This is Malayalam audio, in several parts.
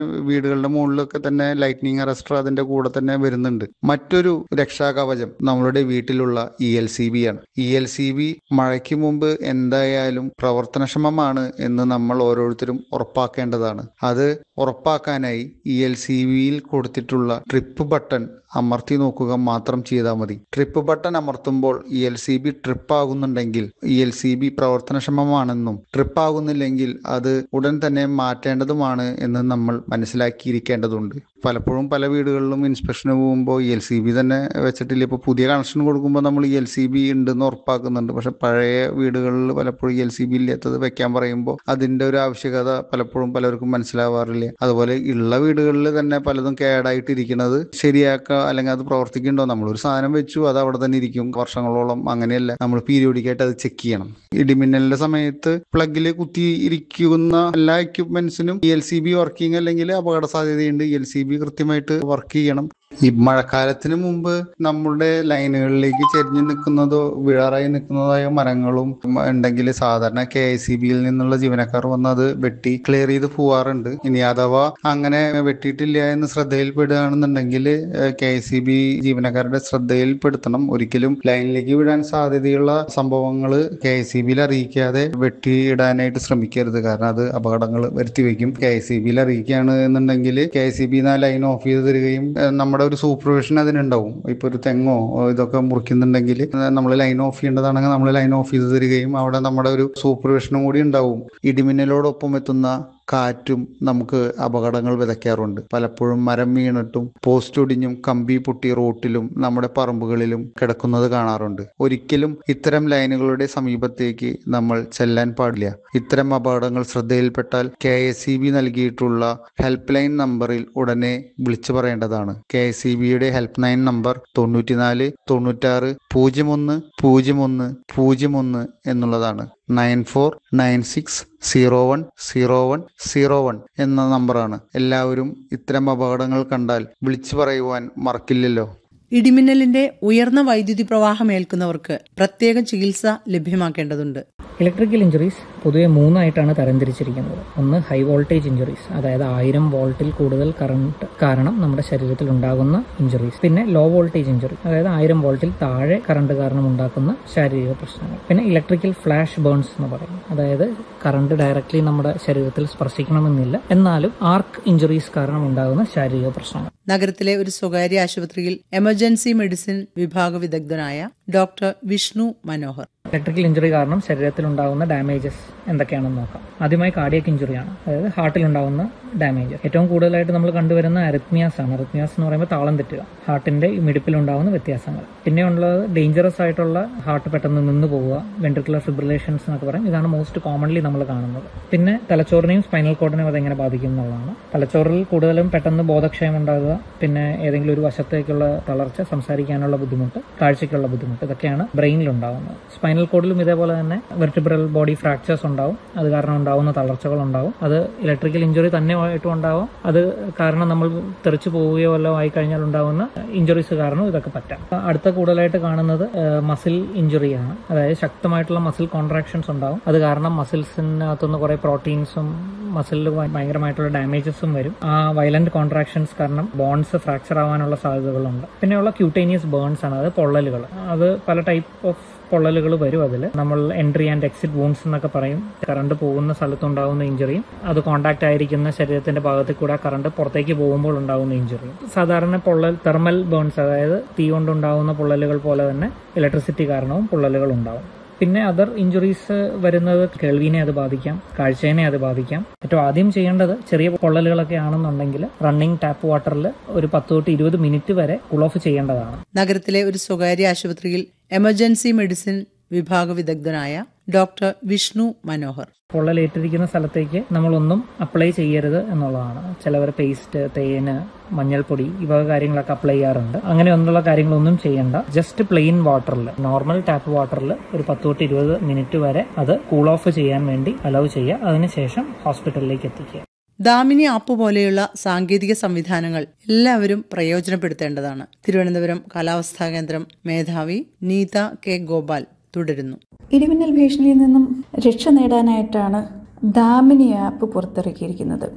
വീടുകളുടെ മുകളിലൊക്കെ തന്നെ ലൈറ്റ്നിങ് അറസ്റ്റർ അതിന്റെ കൂടെ തന്നെ വരുന്നുണ്ട് മറ്റൊരു രക്ഷാകവചം നമ്മളുടെ വീട്ടിലുള്ള ഇ എൽ സി ബി ആണ് ഇ എൽ സി ബി മഴയ്ക്ക് മുമ്പ് എന്തായാലും പ്രവർത്തനക്ഷമമാണ് എന്ന് നമ്മൾ ഓരോരുത്തരും ഉറപ്പാക്കേണ്ടതാണ് അത് ഉറപ്പാക്കാനായി ഇ എൽ സി ബിയിൽ കൊടുത്തിട്ടുള്ള ട്രിപ്പ് ബട്ടൺ അമർത്തി നോക്കുക മാത്രം ചെയ്താൽ മതി ട്രിപ്പ് ബട്ടൺ അമർത്തുമ്പോൾ E L C B trip ആകുന്നുണ്ടെങ്കിൽ ഇ എൽ സി ബി പ്രവർത്തനക്ഷമമാണെന്നും ട്രിപ്പ് ആകുന്നില്ലെങ്കിൽ അത് ഉടൻ തന്നെ മാറ്റേണ്ടതുമാണ് എന്ന് നമ്മൾ മനസ്സിലാക്കിയിരിക്കേണ്ടതുണ്ട് പലപ്പോഴും പല വീടുകളിലും ഇൻസ്പെക്ഷന് പോകുമ്പോൾ ഇ എൽ സി ബി തന്നെ വെച്ചിട്ടില്ല ഇപ്പോൾ പുതിയ കണക്ഷൻ കൊടുക്കുമ്പോൾ നമ്മൾ ഇ എൽ സി ബി ഉണ്ടെന്ന് ഉറപ്പാക്കുന്നുണ്ട് പക്ഷെ പഴയ വീടുകളിൽ പലപ്പോഴും ഇ എൽ സി ബി ഇല്ലാത്തത് വെക്കാൻ പറയുമ്പോൾ അതിന്റെ ഒരു ആവശ്യകത പലപ്പോഴും പലർക്കും മനസ്സിലാവാറില്ല അതുപോലെ ഉള്ള വീടുകളിൽ തന്നെ പലതും കേടായിട്ടിരിക്കുന്നത് ശരിയാക്കുക അല്ലെങ്കിൽ അത് പ്രവർത്തിക്കുന്നുണ്ടോ നമ്മളൊരു സാധനം വെച്ചു അത് അവിടെ തന്നെ ഇരിക്കും വർഷങ്ങളോളം അങ്ങനെയല്ല നമ്മൾ പീരിയോഡിക്കായിട്ട് അത് ചെക്ക് ചെയ്യണം ഇടിമിന്നലിന്റെ സമയത്ത് പ്ലഗിൽ കുത്തി ഇരിക്കുന്ന എല്ലാ എക്യുപ്മെന്റ്സിനും E L C B working അല്ലെങ്കിൽ അപകട സാധ്യതയുണ്ട് ഇ എൽ സി ബി കൃത്യമായിട്ട് വർക്ക് ചെയ്യണം ഈ മഴക്കാലത്തിന് മുമ്പ് നമ്മുടെ ലൈനുകളിലേക്ക് ചെരിഞ്ഞു നിൽക്കുന്നതോ വീഴാറായി നിൽക്കുന്നതായ മരങ്ങളും ഉണ്ടെങ്കിൽ സാധാരണ കെ ഐ സി ബിയിൽ നിന്നുള്ള ജീവനക്കാർ വന്ന് അത് വെട്ടി ക്ലിയർ ചെയ്ത് പോവാറുണ്ട് ഇനി അഥവാ അങ്ങനെ വെട്ടിയിട്ടില്ല എന്ന് ശ്രദ്ധയിൽപ്പെടുകയാണെന്നുണ്ടെങ്കിൽ കെ ഐ സി ബി ജീവനക്കാരുടെ ശ്രദ്ധയിൽപ്പെടുത്തണം ഒരിക്കലും ലൈനിലേക്ക് വിടാൻ സാധ്യതയുള്ള സംഭവങ്ങൾ കെ ഐ സി ബിയിൽ അറിയിക്കാതെ വെട്ടിയിടാനായിട്ട് ശ്രമിക്കരുത് കാരണം അത് അപകടങ്ങൾ വരുത്തി വെക്കും കെ ഐ സി ബിയിൽ അറിയിക്കുകയാണ് എന്നുണ്ടെങ്കിൽ കെ ഐ സി ബി ആ ലൈൻ ഓഫ് ചെയ്ത് തരികയും ഏഹ് നമ്മുടെ ഒരു സൂപ്പർവിഷൻ അതിനുണ്ടാവും ഇപ്പൊ ഒരു തെങ്ങോ ഏഹ് ഇതൊക്കെ മുറിക്കുന്നുണ്ടെങ്കിൽ നമ്മൾ ലൈൻ ഓഫ് ചെയ്യേണ്ടതാണെങ്കിൽ നമ്മൾ ലൈൻ ഓഫ് ചെയ്ത് തരികയും അവിടെ നമ്മുടെ ഒരു സൂപ്പർവിഷനും കൂടി ഉണ്ടാവും ഇടിമിന്നലോടൊപ്പം എത്തുന്ന കാറ്റും നമുക്ക് അപകടങ്ങൾ വിതയ്ക്കാറുണ്ട് പലപ്പോഴും മരം വീണിട്ടും പോസ്റ്റ് ഒടിഞ്ഞും കമ്പി പൊട്ടി റോട്ടിലും നമ്മുടെ പറമ്പുകളിലും കിടക്കുന്നത് കാണാറുണ്ട് ഒരിക്കലും ഇത്തരം ലൈനുകളുടെ സമീപത്തേക്ക് നമ്മൾ ചെല്ലാൻ പാടില്ല ഇത്തരം അപകടങ്ങൾ ശ്രദ്ധയിൽപ്പെട്ടാൽ കെ എസ് സി ബി നൽകിയിട്ടുള്ള ഹെൽപ്പ് ലൈൻ നമ്പറിൽ ഉടനെ വിളിച്ചു പറയേണ്ടതാണ് കെ എസ് സി ബിയുടെ ഹെൽപ്പ് ലൈൻ നമ്പർ തൊണ്ണൂറ്റിനാല് തൊണ്ണൂറ്റാറ് പൂജ്യം ഒന്ന് പൂജ്യം ഒന്ന് പൂജ്യം ഒന്ന് എന്നുള്ളതാണ് nine four nine six zero one zero one zero one എന്ന നമ്പറാണ് എല്ലാവരും ഇത്തരം അപകടങ്ങൾ കണ്ടാൽ വിളിച്ചു പറയുവാൻ മറക്കില്ലല്ലോ ഇടിമിന്നലിന്റെ ഉയർന്ന വൈദ്യുതി പ്രവാഹം ഏൽക്കുന്നവർക്ക് പ്രത്യേക ചികിത്സ ലഭ്യമാക്കേണ്ടതുണ്ട് ഇലക്ട്രിക്കൽ ഇഞ്ചുറീസ് പൊതുവെ മൂന്നായിട്ടാണ് തരംതിരിച്ചിരിക്കുന്നത് ഒന്ന് ഹൈ വോൾട്ടേജ് ഇഞ്ചുറീസ് അതായത് ആയിരം വോൾട്ടിൽ കൂടുതൽ കറണ്ട് കാരണം നമ്മുടെ ശരീരത്തിൽ ഉണ്ടാകുന്ന ഇഞ്ചുറീസ് പിന്നെ ലോ വോൾട്ടേജ് ഇഞ്ചുറി അതായത് ആയിരം വോൾട്ടിൽ താഴെ കറണ്ട് കാരണം ഉണ്ടാക്കുന്ന ശാരീരിക പ്രശ്നങ്ങൾ പിന്നെ ഇലക്ട്രിക്കൽ ഫ്ലാഷ് ബേൺസ് എന്ന് പറയും അതായത് കറണ്ട് ഡയറക്ട്ലി നമ്മുടെ ശരീരത്തിൽ സ്പർശിക്കണമെന്നില്ല എന്നാലും ആർക്ക് ഇഞ്ചുറീസ് കാരണം ഉണ്ടാകുന്ന ശാരീരിക പ്രശ്നങ്ങൾ നഗരത്തിലെ ഒരു സ്വകാര്യ ആശുപത്രിയിൽ എമർജൻസി മെഡിസിൻ വിഭാഗ വിദഗ്ധനായ doctor Vishnu Manohar electrical injury കാരണം ശരീരത്തിൽ ഉണ്ടാകുന്ന ഡാമേജസ് എന്തൊക്കെയാണെന്ന് നോക്കാം ആദ്യമായി കാർഡിയക് ഇഞ്ചുറിയാണ് അതായത് ഹാർട്ടിൽ ഉണ്ടാകുന്ന ഡാമേജ് ഏറ്റവും കൂടുതലായിട്ട് നമ്മൾ കണ്ടുവരുന്ന അരിത്മിയാസ് ആണ് അരിത്മിയാസ് എന്ന് പറയുമ്പോൾ താളം തെറ്റുക ഹാർട്ടിന്റെ മിടിപ്പിൽ ഉണ്ടാകുന്ന വ്യത്യാസങ്ങൾ പിന്നെ ഉള്ളത് ഡേഞ്ചറസ് ആയിട്ടുള്ള ഹാർട്ട് പെട്ടെന്ന് നിന്ന് പോവുക വെൻട്രിക്കുലർ ഫിബ്രിലേഷൻസ് എന്നൊക്കെ പറയും ഇതാണ് മോസ്റ്റ് കോമൺലി നമ്മൾ കാണുന്നത് പിന്നെ തലച്ചോറിനെയും സ്പൈനൽ കോഡിനെയും അതെങ്ങനെ ബാധിക്കും എന്നുള്ളതാണ് തലച്ചോറിൽ കൂടുതലും പെട്ടെന്ന് ബോധക്ഷയം ഉണ്ടാകുക പിന്നെ ഏതെങ്കിലും ഒരു വശത്തേക്കുള്ള തളർച്ച സംസാരിക്കാനുള്ള ബുദ്ധിമുട്ട് കാഴ്ചയ്ക്കുള്ള ബുദ്ധിമുട്ട് ഇതൊക്കെയാണ് ബ്രെയിനിൽ ഉണ്ടാകുന്നത് സ്പൈനൽ കോഡിലും ഇതേപോലെ തന്നെ വെർട്ടിബ്രൽ ബോഡി ഫ്രാക്ചേഴ്സ് ഉണ്ടാവും അത് കാരണം ഉണ്ടാവുന്ന തളർച്ചകൾ ഉണ്ടാവും അത് ഇലക്ട്രിക്കൽ ഇഞ്ചുറി തന്നെ ആയിട്ടും ഉണ്ടാവും അത് കാരണം നമ്മൾ തെറിച്ചു പോവുകയോ വല്ലതും ആയി കഴിഞ്ഞാൽ ഉണ്ടാവുന്ന ഇഞ്ചുറീസ് കാരണം ഇതൊക്കെ പറ്റാം അടുത്ത കൂടുതലായിട്ട് കാണുന്നത് മസിൽ ഇഞ്ചുറിയാണ് അതായത് ശക്തമായിട്ടുള്ള മസിൽ കോൺട്രാക്ഷൻസ് ഉണ്ടാവും അത് കാരണം മസിൽസിനകത്തുനിന്ന് കുറെ പ്രോട്ടീൻസും മസിലിൽ ഭയങ്കരമായിട്ടുള്ള ഡാമേജസും വരും ആ വയലന്റ് കോൺട്രാക്ഷൻസ് കാരണം ബോൺസ് ഫ്രാക്ചർ ആവാനുള്ള സാധ്യതകളുണ്ട് പിന്നെയുള്ള ക്യൂട്ടേനിയസ് ബേൺസ് ആണ് അത് പൊള്ളലുകൾ അത് പല ടൈപ്പ് ഓഫ് പൊള്ളലുകൾ വരും അതിൽ നമ്മൾ എൻട്രി ആൻഡ് എക്സിറ്റ് വൂൺസ് എന്നൊക്കെ പറയും കറണ്ട് പോകുന്ന സ്ഥലത്തുണ്ടാകുന്ന ഇഞ്ചുറിയും അത് കോണ്ടാക്ട് ആയിരിക്കുന്ന ശരീരത്തിന്റെ ഭാഗത്തിൽ കൂടെ കറണ്ട് പുറത്തേക്ക് പോകുമ്പോൾ ഉണ്ടാകുന്ന ഇഞ്ചുറിയും സാധാരണ പൊള്ളൽ തെർമൽ ബേൺസ് അതായത് തീ കൊണ്ടുണ്ടാകുന്ന പൊള്ളലുകൾ പോലെ തന്നെ ഇലക്ട്രിസിറ്റി കാരണവും പൊള്ളലുകൾ ഉണ്ടാവും പിന്നെ അതർ ഇഞ്ചുറീസ് വരുന്നത് കേൾവിനെ അത് ബാധിക്കാം കാഴ്ചയെ അത് ബാധിക്കാം ഏറ്റവും ആദ്യം ചെയ്യേണ്ടത് ചെറിയ പൊള്ളലുകളൊക്കെ ആണെന്നുണ്ടെങ്കിൽ റണ്ണിങ് ടാപ്പ് വാട്ടറിൽ ഒരു പത്ത് തൊട്ട് ഇരുപത് മിനിറ്റ് വരെ കൂൾ ഓഫ് ചെയ്യേണ്ടതാണ് നഗരത്തിലെ ഒരു സ്വകാര്യ ആശുപത്രിയിൽ എമർജൻസി മെഡിസിൻ വിഭാഗ വിദഗ്ധനായ ഡോക്ടർ വിഷ്ണു മനോഹർ പൊള്ളലേറ്റിരിക്കുന്ന സ്ഥലത്തേക്ക് നമ്മളൊന്നും അപ്ലൈ ചെയ്യരുത് എന്നുള്ളതാണ് ചിലവർ പേസ്റ്റ് തേന് മഞ്ഞൾപ്പൊടി ഈ വക കാര്യങ്ങളൊക്കെ അപ്ലൈ ചെയ്യാറുണ്ട് അങ്ങനെ ഒന്നുള്ള കാര്യങ്ങളൊന്നും ചെയ്യണ്ട ജസ്റ്റ് പ്ലെയിൻ വാട്ടറിൽ നോർമൽ ടാപ്പ് വാട്ടറിൽ ഒരു പത്ത് തൊട്ട് ഇരുപത് മിനിറ്റ് വരെ അത് കൂൾ ഓഫ് ചെയ്യാൻ വേണ്ടി അലൗ ചെയ്യുക അതിനുശേഷം ഹോസ്പിറ്റലിലേക്ക് എത്തിക്കുക ദാമിനി ആപ്പ് പോലെയുള്ള സാങ്കേതിക സംവിധാനങ്ങൾ എല്ലാവരും പ്രയോജനപ്പെടുത്തേണ്ടതാണ് തിരുവനന്തപുരം കാലാവസ്ഥാ കേന്ദ്രം മേധാവി നീത കെ ഗോപാൽ തുടരുന്നു ഇടിമിന്നൽ ഭീഷണിയിൽ നിന്നും രക്ഷ നേടാനായിട്ടാണ് ദാമിനി ആപ്പ് പുറത്തിറക്കിയിരിക്കുന്നത്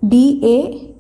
ഡി എ